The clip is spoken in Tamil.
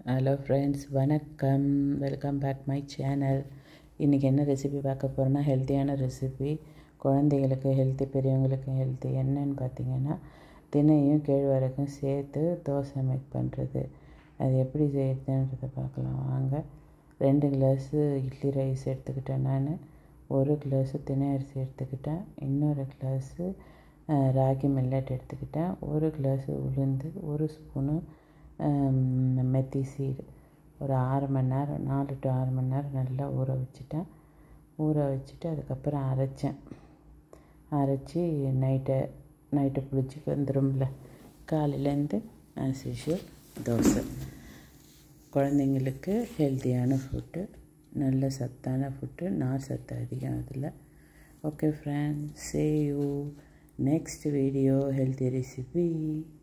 ஹலோ ஃப்ரெண்ட்ஸ் வணக்கம் வெல்கம் பேக் மை சேனல் இன்றைக்கி என்ன ரெசிபி பார்க்க போகிறோன்னா ஹெல்த்தியான ரெசிபி குழந்தைகளுக்கு ஹெல்த்தி பெரியவங்களுக்கு ஹெல்த்தி என்னன்னு பார்த்தீங்கன்னா தினையும் கேழ்வரகும் சேர்த்து தோசை மேக் பண்ணுறது அது எப்படி செய்யறதுன்றதை பார்க்கலாம் வாங்க ரெண்டு கிளாஸு இட்லி ரைஸ் எடுத்துக்கிட்டேன் நான் ஒரு கிளாஸு தினை அரிசி எடுத்துக்கிட்டேன் இன்னொரு கிளாஸு ராகி மில்லட் எடுத்துக்கிட்டேன் ஒரு கிளாஸு உளுந்து ஒரு ஸ்பூனு மெத்தி சீடு ஒரு ஆறு மணி நேரம் நாலு டு ஆறு மணி நேரம் நல்லா ஊற வச்சுட்டேன் ஊற வச்சுட்டு அதுக்கப்புறம் அரைச்சேன் அரைச்சி நைட்டை நைட்டை பிடிச்சி வந்துடும்ல காலையிலேருந்து ஆஸ் யூஷுவல் தோசை குழந்தைங்களுக்கு ஹெல்த்தியான ஃபுட்டு நல்ல சத்தான ஃபுட்டு நார் சத்து அதிகம் அதில் okay friends see you next video healthy recipe